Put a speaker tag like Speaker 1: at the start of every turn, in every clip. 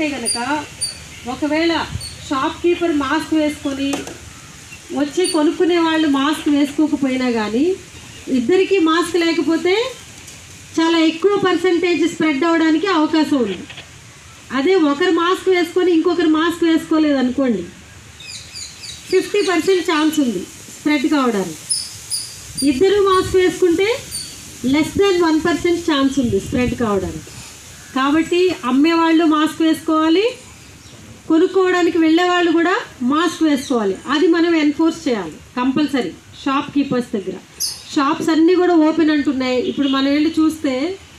Speaker 1: ఉంటే కనుక ఒకవేళ షాప్ కీపర్ మాస్క్ వేసుకొని వచ్చి కొనుక్కునే వాళ్ళు మాస్క్ వేసుకోకపోయినా కానీ ఇద్దరికీ మాస్క్ లేకపోతే చాలా ఎక్కువ పర్సంటేజ్ స్ప్రెడ్ అవ్వడానికి అవకాశం ఉంది అదే ఒకరు మాస్క్ వేసుకొని ఇంకొకరు మాస్క్ వేసుకోలేదు అనుకోండి ఫిఫ్టీ పర్సెంట్ ఛాన్స్ ఉంది స్ప్రెడ్ కావడానికి ఇద్దరు మాస్క్ వేసుకుంటే less then one percent chance ఉంది స్ప్రెడ్ కావడానికి కాబట్టి అమ్మేవాళ్ళు మాస్క్ వేసుకోవాలి కొనుక్కోవడానికి వెళ్ళే వాళ్ళు కూడా మాస్క్ వేసుకోవాలి అది మనం ఎన్ఫోర్స్ చేయాలి కంపల్సరీ షాప్ కీపర్స్ దగ్గర షాప్స్ అన్నీ కూడా ఓపెన్ అంటున్నాయి ఇప్పుడు మనం వెళ్ళి చూస్తే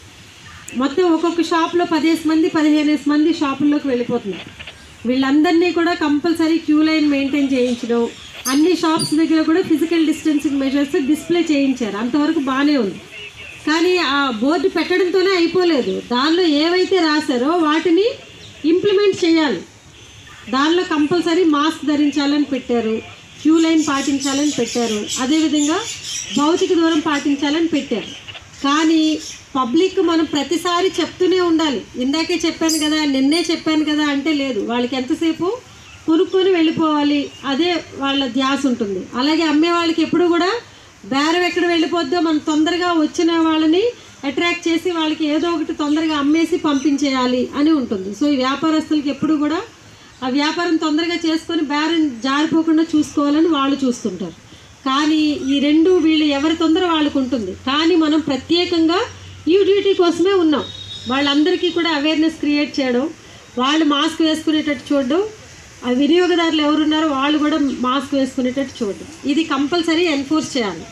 Speaker 1: మొత్తం ఒక్కొక్క షాప్లో పదిహేను మంది పదిహేను మంది షాపుల్లోకి వెళ్ళిపోతున్నారు వీళ్ళందరినీ కూడా కంపల్సరీ క్యూ లైన్ మెయింటైన్ చేయించడం అన్ని షాప్స్ దగ్గర కూడా ఫిజికల్ డిస్టెన్సింగ్ మెజర్స్ డిస్ప్లే చేయించారు అంతవరకు బాగానే ఉంది కానీ ఆ బోర్డు పెట్టడంతోనే అయిపోలేదు దానిలో ఏవైతే రాశారో వాటిని ఇంప్లిమెంట్ చేయాలి దానిలో కంపల్సరీ మాస్క్ ధరించాలని పెట్టారు క్యూ లైన్ పాటించాలని పెట్టారు అదేవిధంగా భౌతిక దూరం పాటించాలని పెట్టారు కానీ పబ్లిక్ మనం ప్రతిసారి చెప్తూనే ఉండాలి ఇందాకే చెప్పాను కదా నిన్నే చెప్పాను కదా అంటే లేదు వాళ్ళకి ఎంతసేపు కొనుక్కొని వెళ్ళిపోవాలి అదే వాళ్ళ ధ్యాస ఉంటుంది అలాగే అమ్మే వాళ్ళకి ఎప్పుడు కూడా బేరం ఎక్కడ వెళ్ళిపోద్దో మనం తొందరగా వచ్చిన వాళ్ళని అట్రాక్ట్ చేసి వాళ్ళకి ఏదో ఒకటి తొందరగా అమ్మేసి పంపించేయాలి అని ఉంటుంది సో ఈ వ్యాపారస్తులకి ఎప్పుడు కూడా ఆ వ్యాపారం తొందరగా చేసుకొని బేరం జారిపోకుండా చూసుకోవాలని వాళ్ళు చూస్తుంటారు కానీ ఈ రెండు వీళ్ళు ఎవరి తొందర వాళ్ళకు ఉంటుంది కానీ మనం ప్రత్యేకంగా ఈ డ్యూటీ కోసమే ఉన్నాం వాళ్ళందరికీ కూడా అవేర్నెస్ క్రియేట్ చేయడం వాళ్ళు మాస్క్ వేసుకునేటట్టు చూడడం ఆ వినియోగదారులు ఎవరున్నారో వాళ్ళు కూడా మాస్క్ వేసుకునేటట్టు చూడడం ఇది కంపల్సరీ ఎన్ఫోర్స్ చేయాలి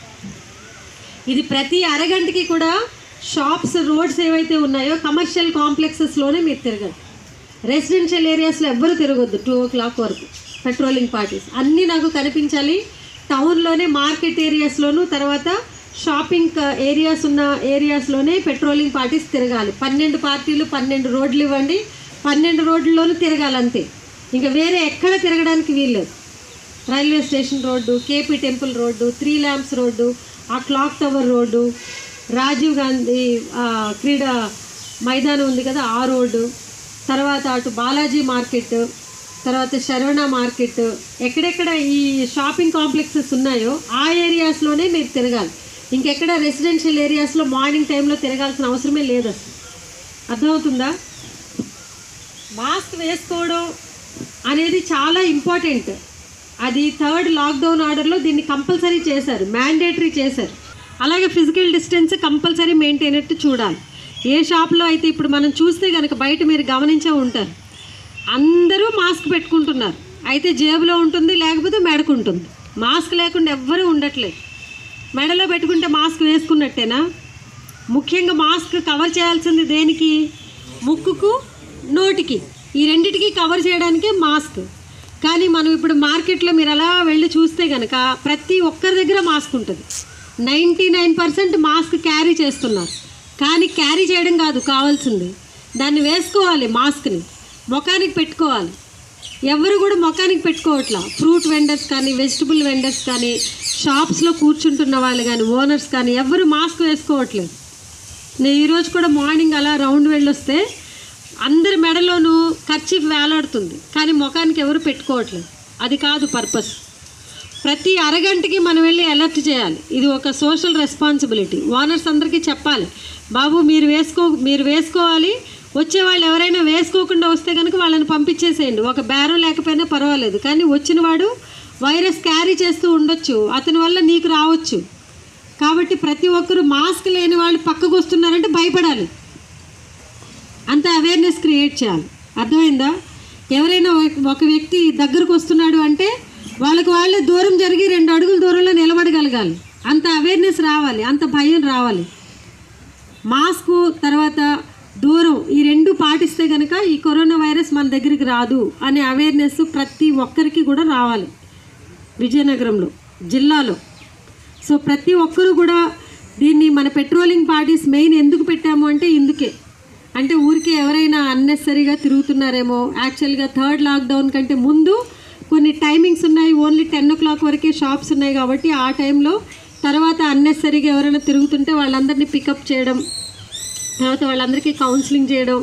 Speaker 1: ఇది ప్రతి అరగంటకి కూడా షాప్స్ రోడ్స్ ఏవైతే ఉన్నాయో కమర్షియల్ కాంప్లెక్సెస్లోనే మీరు తిరగదు రెసిడెన్షియల్ ఏరియాస్లో ఎవ్వరు తిరగొద్దు టూ ఓ క్లాక్ వరకు పెట్రోలింగ్ పార్టీస్ అన్నీ నాకు కనిపించాలి టౌన్లోనే మార్కెట్ ఏరియాస్లోను తర్వాత షాపింగ్ ఏరియాస్ ఉన్న ఏరియాస్లోనే పెట్రోలింగ్ పార్టీస్ తిరగాలి పన్నెండు పార్టీలు పన్నెండు రోడ్లు ఇవ్వండి పన్నెండు రోడ్లలోనూ తిరగాలి అంతే ఇంకా వేరే ఎక్కడ తిరగడానికి వీల్లేదు railway station road KP temple road three lamps road ఆ clock tower road Rajiv Gandhi ఆ, క్రీడా మైదానం ఉంది కదా ఆ రోడ్డు తర్వాత అటు బాలాజీ మార్కెట్ తర్వాత శరవణ మార్కెట్ ఎక్కడెక్కడ ఈ షాపింగ్ కాంప్లెక్సెస్ ఉన్నాయో ఆ ఏరియాస్లోనే మీరు తిరగాలి ఇంకెక్కడ రెసిడెన్షియల్ ఏరియాస్లో మార్నింగ్ టైంలో తిరగాల్సిన అవసరమే లేదు అసలు అర్థమవుతుందా మాస్క్ వేసుకోవడం అనేది చాలా ఇంపార్టెంట్ అది థర్డ్ లాక్డౌన్ ఆర్డర్లో దీన్ని కంపల్సరీ చేశారు మ్యాండేటరీ చేశారు అలాగే ఫిజికల్ డిస్టెన్స్ కంపల్సరీ మెయింటైన్ అట్టు చూడాలి ఏ షాప్లో అయితే ఇప్పుడు మనం చూస్తే కనుక బయట మీరు గమనించే ఉంటారు అందరూ మాస్క్ పెట్టుకుంటున్నారు అయితే జేబులో ఉంటుంది లేకపోతే మెడకు ఉంటుంది మాస్క్ లేకుండా ఎవ్వరూ ఉండట్లేదు మెడలో పెట్టుకుంటే మాస్క్ వేసుకున్నట్టేనా ముఖ్యంగా మాస్క్ కవర్ చేయాల్సింది దేనికి ముక్కుకు నోటికి ఈ రెండిటికి కవర్ చేయడానికే మాస్క్ కానీ మనం ఇప్పుడు మార్కెట్లో మీరు అలా వెళ్ళి చూస్తే కనుక ప్రతి ఒక్కరి దగ్గర మాస్క్ ఉంటుంది ninety nine percent mask carry చేస్తున్నారు కానీ క్యారీ చేయడం కాదు కావాల్సింది దాన్ని వేసుకోవాలి మాస్క్ని ముఖానికి పెట్టుకోవాలి ఎవరు కూడా ముఖానికి పెట్టుకోవట్లా ఫ్రూట్ వెండర్స్ కానీ వెజిటబుల్ వెండర్స్ కానీ షాప్స్లో కూర్చుంటున్న వాళ్ళు కానీ ఓనర్స్ కానీ ఎవరు మాస్క్ వేసుకోవట్లేదు నేను ఈరోజు కూడా మార్నింగ్ అలా రౌండ్ వెళ్ళొస్తే అందరి మెడలోనూ ఖర్చీఫ్ వేలాడుతుంది కానీ ముఖానికి ఎవరు పెట్టుకోవట్లేదు అది కాదు పర్పస్ ప్రతి అరగంటకి మనం వెళ్ళి అలర్ట్ చేయాలి ఇది ఒక సోషల్ రెస్పాన్సిబిలిటీ ఓనర్స్ అందరికీ చెప్పాలి బాబు మీరు వేసుకో మీరు వేసుకోవాలి వచ్చే వాళ్ళు ఎవరైనా వేసుకోకుండా వస్తే కనుక వాళ్ళని పంపించేసేయండి ఒక బేరం లేకపోయినా పర్వాలేదు కానీ వచ్చినవాడు వైరస్ క్యారీ చేస్తూ ఉండొచ్చు అతని వల్ల నీకు రావచ్చు కాబట్టి ప్రతి ఒక్కరు మాస్క్ లేని వాళ్ళు పక్కకు వస్తున్నారంటే భయపడాలి అంత అవేర్నెస్ క్రియేట్ చేయాలి అర్థమైందా ఎవరైనా ఒక- ఒక వ్యక్తి దగ్గరకు వస్తున్నాడు అంటే వాళ్ళకి వాళ్ళే దూరం జరిగి రెండు అడుగుల దూరంలో నిలబడగలగాలి అంత అవేర్నెస్ రావాలి అంత భయం రావాలి మాస్కు తర్వాత దూరం ఈ రెండు పాటిస్తే కనుక ఈ కరోనా వైరస్ మన దగ్గరికి రాదు అనే అవేర్నెస్ ప్రతి ఒక్కరికి కూడా రావాలి విజయనగరంలో జిల్లాలో సో ప్రతి ఒక్కరు కూడా దీన్ని మన పెట్రోలింగ్ పార్టీస్ మెయిన్ ఎందుకు పెట్టాము అంటే ఇందుకే అంటే ఊరికే ఎవరైనా అన్నెసరీగా తిరుగుతున్నారేమో యాక్చువల్గా థర్డ్ లాక్డౌన్ కంటే ముందు కొన్ని టైమింగ్స్ ఉన్నాయి ఓన్లీ టెన్ ఓ క్లాక్ వరకే షాప్స్ ఉన్నాయి కాబట్టి ఆ టైంలో తర్వాత అన్నెసరీగా ఎవరైనా తిరుగుతుంటే వాళ్ళందరినీ పికప్ చేయడం తర్వాత వాళ్ళందరికీ కౌన్సిలింగ్ చేయడం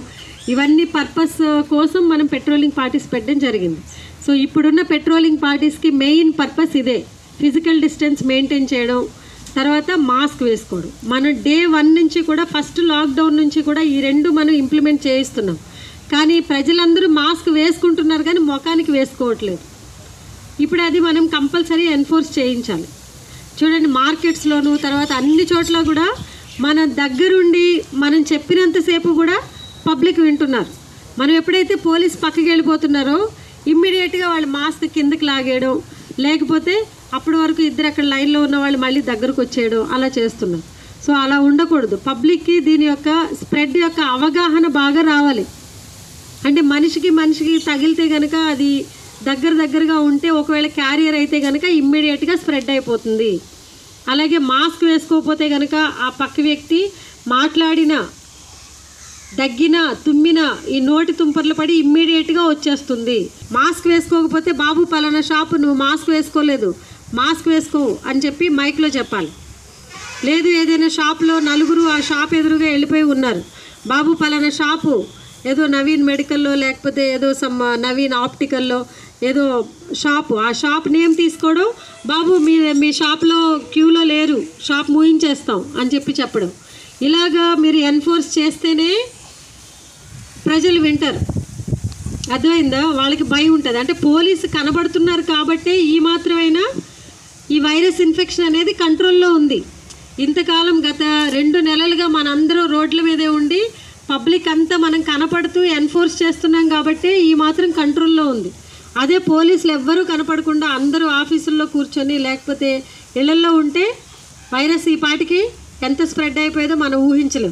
Speaker 1: ఇవన్నీ పర్పస్ కోసం మనం పెట్రోలింగ్ పార్టీస్ పెట్టడం జరిగింది సో ఇప్పుడున్న పెట్రోలింగ్ పార్టీస్కి మెయిన్ పర్పస్ ఇదే ఫిజికల్ డిస్టెన్స్ మెయింటైన్ చేయడం తర్వాత మాస్క్ వేసుకోవడం మనం డే వన్ నుంచి కూడా ఫస్ట్ లాక్డౌన్ నుంచి కూడా ఈ రెండు మనం ఇంప్లిమెంట్ చేయిస్తున్నాం కానీ ప్రజలందరూ మాస్క్ వేసుకుంటున్నారు కానీ ముఖానికి వేసుకోవట్లేదు ఇప్పుడు అది మనం కంపల్సరీ ఎన్ఫోర్స్ చేయించాలి చూడండి మార్కెట్స్లోను తర్వాత అన్ని చోట్ల కూడా మన దగ్గరుండి మనం చెప్పినంతసేపు కూడా పబ్లిక్ వింటున్నారు మనం ఎప్పుడైతే పోలీస్ పక్కకి వెళ్ళిపోతున్నారో ఇమ్మీడియట్గా వాళ్ళు మాస్క్ కిందకి లాగేయడం లేకపోతే అప్పటి వరకు ఇద్దరు అక్కడ లైన్లో ఉన్న వాళ్ళు మళ్ళీ దగ్గరకు వచ్చేయడం అలా చేస్తున్నారు సో అలా ఉండకూడదు పబ్లిక్కి దీని యొక్క స్ప్రెడ్ యొక్క అవగాహన బాగా రావాలి అంటే మనిషికి మనిషికి తగిలితే కనుక అది దగ్గర దగ్గరగా ఉంటే ఒకవేళ క్యారియర్ అయితే కనుక ఇమ్మీడియట్గా స్ప్రెడ్ అయిపోతుంది అలాగే మాస్క్ వేసుకోకపోతే కనుక ఆ పక్క వ్యక్తి మాట్లాడిన దగ్గిన తుమ్మిన ఈ నోటి తుంపర్లు పడి ఇమ్మీడియట్గా వచ్చేస్తుంది మాస్క్ వేసుకోకపోతే బాబు పలానా షాపు నువ్వు మాస్క్ వేసుకోలేదు మాస్క్ వేసుకో అని చెప్పి మైక్లో చెప్పాలి లేదు ఏదైనా షాప్లో నలుగురు ఆ షాప్ ఎదురుగా వెళ్ళిపోయి ఉన్నారు బాబు పలానా షాపు ఏదో నవీన్ మెడికల్లో లేకపోతే ఏదో సమ్ నవీన్ ఆప్టికల్లో ఏదో షాపు ఆ షాప్ నేమ్ తీసుకోవడం బాబు మీ మీ షాప్లో క్యూలో లేరు షాప్ మూయించేస్తాం అని చెప్పి చెప్పడం ఇలాగా మీరు ఎన్ఫోర్స్ చేస్తేనే ప్రజలు వింటారు అర్థమైందా వాళ్ళకి భయం ఉంటుంది అంటే పోలీసు కనబడుతున్నారు కాబట్టే ఈ మాత్రమైనా ఈ వైరస్ ఇన్ఫెక్షన్ అనేది కంట్రోల్లో ఉంది ఇంతకాలం గత రెండు నెలలుగా మనందరూ రోడ్ల మీదే ఉండి పబ్లిక్ అంతా మనం కనపడుతూ ఎన్ఫోర్స్ చేస్తున్నాం కాబట్టి ఈ మాత్రం కంట్రోల్లో ఉంది అదే పోలీసులు ఎవ్వరూ కనపడకుండా అందరూ ఆఫీసుల్లో కూర్చొని లేకపోతే ఇళ్లలో ఉంటే వైరస్ ఈ పాటికి ఎంత స్ప్రెడ్ అయిపోయేదో మనం ఊహించలేం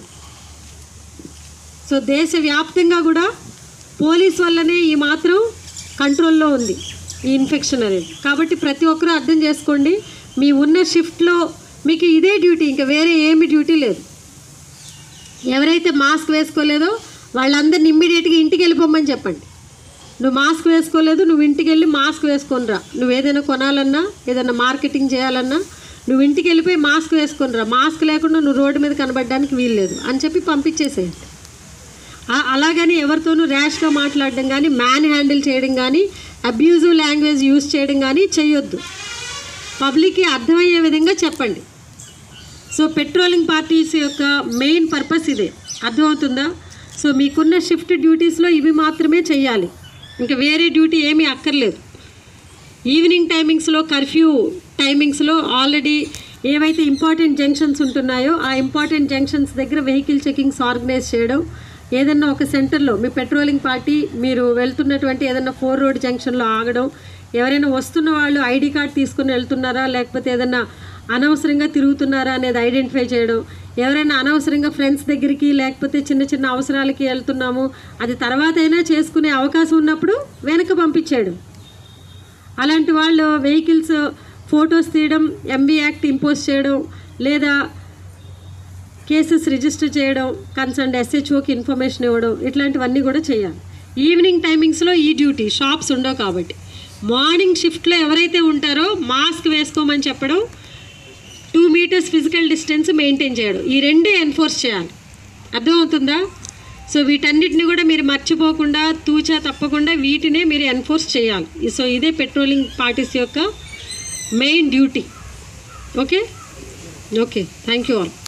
Speaker 1: సో దేశవ్యాప్తంగా కూడా పోలీస్ వల్లనే ఈ మాత్రం కంట్రోల్లో ఉంది ఈ ఇన్ఫెక్షన్ అనేది కాబట్టి ప్రతి ఒక్కరూ అర్థం చేసుకోండి మీ ఉన్న షిఫ్ట్లో మీకు ఇదే డ్యూటీ ఇంకా వేరే ఏమి డ్యూటీ లేదు ఎవరైతే మాస్క్ వేసుకోలేదో వాళ్ళందరిని ఇమ్మీడియట్గా ఇంటికి వెళ్ళిపోమని చెప్పండి నువ్వు మాస్క్ వేసుకోలేదు నువ్వు ఇంటికి వెళ్ళి మాస్క్ వేసుకొని రా నువ్వు ఏదైనా కొనాలన్నా ఏదైనా మార్కెటింగ్ చేయాలన్నా నువ్వు ఇంటికి వెళ్ళిపోయి మాస్క్ వేసుకొని రా మాస్క్ లేకుండా నువ్వు రోడ్డు మీద కనబడడానికి వీల్లేదు అని చెప్పి పంపించేసేయండి ఆ- అలాగని ఎవరితోనూ ర్యాష్గా మాట్లాడడం కానీ మ్యాన్ హ్యాండిల్ చేయడం కానీ అబ్యూజివ్ లాంగ్వేజ్ యూజ్ చేయడం కానీ చేయొద్దు పబ్లిక్కి అర్థమయ్యే విధంగా చెప్పండి సో పెట్రోలింగ్ పార్టీస్ యొక్క మెయిన్ పర్పస్ ఇదే అర్థమవుతుందా సో మీకున్న షిఫ్ట్ డ్యూటీస్లో ఇవి మాత్రమే చేయాలి ఇంకా వేరే డ్యూటీ ఏమీ అక్కర్లేదు ఈవినింగ్ టైమింగ్స్లో కర్ఫ్యూ టైమింగ్స్లో ఆల్రెడీ ఏవైతే ఇంపార్టెంట్ జంక్షన్స్ ఉంటున్నాయో ఆ ఇంపార్టెంట్ జంక్షన్స్ దగ్గర వెహికల్ చెకింగ్స్ ఆర్గనైజ్ చేయడం ఏదన్నా ఒక సెంటర్లో మీ పెట్రోలింగ్ పార్టీ మీరు వెళ్తున్నటువంటి ఏదన్నా ఫోర్ రోడ్ జంక్షన్లో ఆగడం ఎవరైనా వస్తున్న వాళ్ళు ఐడి కార్డ్ తీసుకుని వెళ్తున్నారా లేకపోతే ఏదన్నా అనవసరంగా తిరుగుతున్నారా అనేది ఐడెంటిఫై చేయడం ఎవరైనా అనవసరంగా ఫ్రెండ్స్ దగ్గరికి లేకపోతే చిన్న చిన్న అవసరాలకి వెళ్తున్నాము అది తర్వాత అయినా చేసుకునే అవకాశం ఉన్నప్పుడు వెనక పంపించేయడం అలాంటి వాళ్ళు వెహికల్స్ ఫొటోస్ తీయడం ఎంబీ యాక్ట్ ఇంపోజ్ చేయడం లేదా కేసెస్ రిజిస్టర్ చేయడం కన్సర్న్ ఎస్హెచ్ఓకి ఇన్ఫర్మేషన్ ఇవ్వడం ఇట్లాంటివన్నీ కూడా చేయాలి ఈవినింగ్ టైమింగ్స్లో ఈ డ్యూటీ షాప్స్ ఉండవు కాబట్టి మార్నింగ్ షిఫ్ట్లో ఎవరైతే ఉంటారో మాస్క్ వేసుకోమని చెప్పడం two metres physical distance maintain చేయడం ఈ రెండే ఎన్ఫోర్స్ చేయాలి అర్థమవుతుందా సో వీటన్నిటిని కూడా మీరు మర్చిపోకుండా తూచా తప్పకుండా వీటినే మీరు ఎన్ఫోర్స్ చేయాలి సో ఇదే పెట్రోలింగ్ పార్టీస్ యొక్క main duty okay okay thank you all